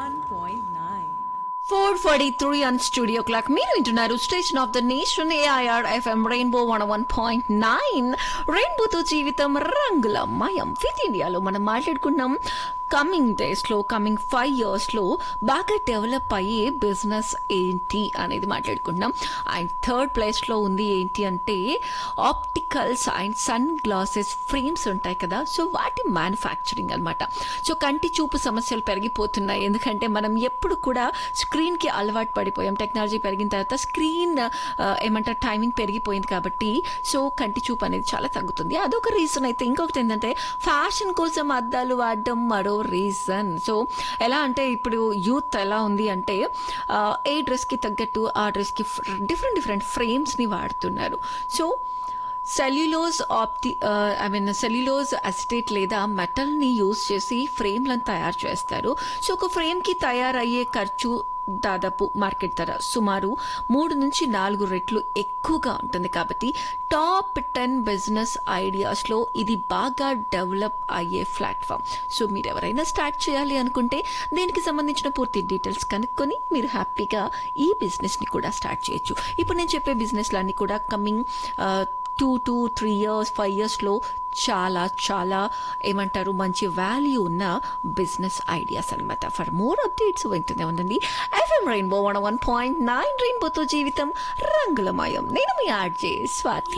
101.9 four forty three on studio clock మీరు వింటున్నారు station of the nation AIR FM rainbow one one point nine రెయిన్బోతో జీవితం రంగుల మయం ఫిట్ ఇండియాలో మనం మాట్లాడుకున్నాం కమింగ్ డేస్ లో కమింగ్ ఫైవ్ ఇయర్స్ లో బాగా డెవలప్ అయ్యే బిజినెస్ ఏంటి అనేది మాట్లాడుకుంటున్నాం అండ్ థర్డ్ ప్లేస్ లో ఉంది ఏంటి అంటే opticals and sunglasses frames ఉంటాయి కదా సో వాటి మ్యానుఫ్యాక్చరింగ్ అన్నమాట సో కంటి చూపు సమస్యలు పెరిగిపోతున్నాయి ఎందుకంటే మనం ఎప్పుడు కూడా స్క్రీన్ కి అలవాటు పడిపోయాం టెక్నాలజీ పెరిగిన తర్వాత స్క్రీన్ ఏమంటారు టైమింగ్ పెరిగిపోయింది కాబట్టి సో కంటి చూపు అనేది చాలా తగ్గుతుంది అదొక రీజన్ అయితే ఇంకొకటి ఏంటంటే ఫ్యాషన్ కోసం అద్దాలు వాడడం మరో రీజన్ సో ఎలా అంటే ఇప్పుడు యూత్ ఎలా ఉంది అంటే ఆ, ఏ డ్రెస్ కి తగ్గట్టు ఆ డ్రెస్ కి డిఫరెంట్ డిఫరెంట్ ఫ్రేమ్స్ ని వాడుతున్నారు సో సెల్యులోజ్ ఆప్టి ఐ మీన్ సెల్యులోజ్ అసిటేట్ లేదా మెటల్ ని యూజ్ చేసి ఫ్రేమ్లను తయారు చేస్తారు సో ఒక ఫ్రేమ్ కి తయారయ్యే ఖర్చు దాదాపు మార్కెట్ ధర సుమారు మూడు నుంచి నాలుగు రెట్లు ఎక్కువగా ఉంటుంది కాబట్టి టాప్ టెన్ బిజినెస్ ఐడియాస్ లో ఇది బాగా డెవలప్ అయ్యే ప్లాట్ఫామ్ సో మీరు ఎవరైనా స్టార్ట్ చేయాలి అనుకుంటే దీనికి సంబంధించిన పూర్తి డీటెయిల్స్ కనుక్కొని మీరు హ్యాపీగా ఈ బిజినెస్ ని కూడా స్టార్ట్ చేయొచ్చు ఇప్పుడు నేను చెప్పే బిజినెస్ లన్నీ కూడా coming two two three years five ఇయర్స్లో చాలా చాలా ఏమంటారు మంచి వాల్యూ ఉన్న బిజినెస్ ఐడియాస్ అనమాట ఫర్ మోర్ అప్డేట్స్ వింటూనే ఉండండి FM rainbow one one point nine రెయిన్బోతో జీవితం రంగులమయం నేను మీ ఆర్జే స్వాతి